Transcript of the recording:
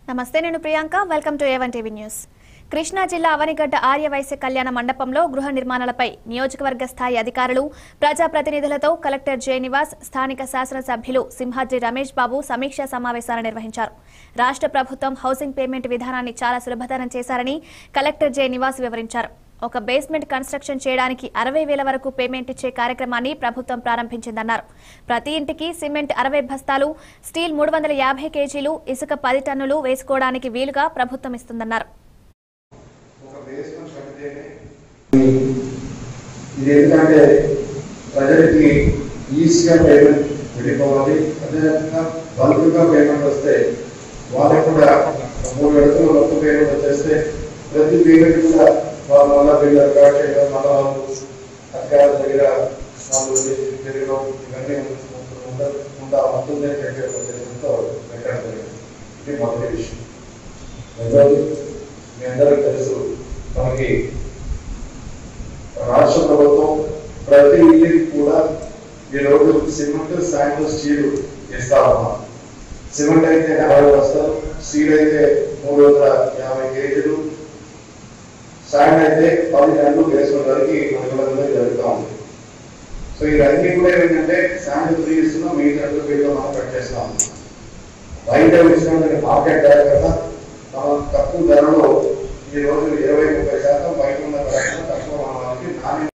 నమస్తే నేను Priyanka welcome to A one TV news Krishna జిల్లా అవనిగడ్డ ఆర్యవైశ్య కళ్యాణ మండపంలో గృహ నిర్మాణాలపై నియోజకవర్గ స్థాయి అధికారులు ప్రజాప్రతినిధులతో కలెక్టర్ జే నివాస్ స్థానిక శాసనసభ్యులు సింహాద్రి రమేష్ బాబు సమీక్షా సమావేశాలు నిర్వహించారు రాష్ట్ర ప్రభుత్వం హౌసింగ్ పేమెంట్ విధానాన్ని చాలా సులభతరం చేశారని కలెక్టర్ జే నివాస్ వివరించారు ఒక బేస్మెంట్ కన్స్ట్రక్షన్ చేయడానికి అరవై వేల వరకు పేమెంట్ ఇచ్చే కార్యక్రమాన్ని ప్రభుత్వం ప్రారంభించిందన్నారు ప్రతి ఇంటికి సిమెంట్ అరవై బస్తాలు స్టీల్ మూడు వందల యాభై కేజీలు ఇసుక పది టన్నులు వేసుకోవడానికి వీలుగా ప్రభుత్వం ఇస్తుందన్నారు ఒక బేస్మెంట్ కడితేనే ఇది ఎందుకంటే ప్రజలకి ఈజీగా పేమెంట్ వెళ్ళిపోవాలి అదేవిధంగా బల్క్గా పేమెంట్ వస్తే వాళ్ళకు కూడా మూడు విడతలు మొత్తం పేమెంట్ వచ్చేస్తే ప్రతి పేమెంట్ కూడా వాళ్ళ వల్ల బిల్లు రికార్డ్ చేయడం మళ్ళీ వాళ్ళు అధికారుల దగ్గర వాళ్ళు తిరగడం ఇవన్నీ ఉండ- ఉండ ఉంటుందని చెప్పే ఉద్దేశంతో పెట్టడం జరిగింది ఇది మొదటి విషయం రెండవది మీ అందరికీ తెలుసు మనకి రాష్ట్ర ప్రభుత్వం ప్రతి ఇల్లుకి కూడా ఈ రోజు సిమెంట్ శాండ్ స్టీల్ ఇస్తా ఉన్నాం సిమెంట్ అయితే నలభై బస్తాలు స్టీల్ అయితే మూడు వందల యాభై కేజీలు శాండ్ అయితే పది టన్నులు వేసుకోవడానికి మనకి జరుగుతూ ఉంది సో ఇవన్నీ కూడా ఏంటంటే శాండ్ ఫ్రీ ఇస్తున్నాం మీ టన్నులు వీళ్ళు మనం పెట్టేస్తాం బయట విషయంలో మార్కెట్ ధర కదా మనం తక్కువ ధరలో ఈ రోజు ఇరవై ముప్పై శాతం బయట ఉన్న ధర కన్నా తక్కువ మన వాళ్ళకి నాణ్యత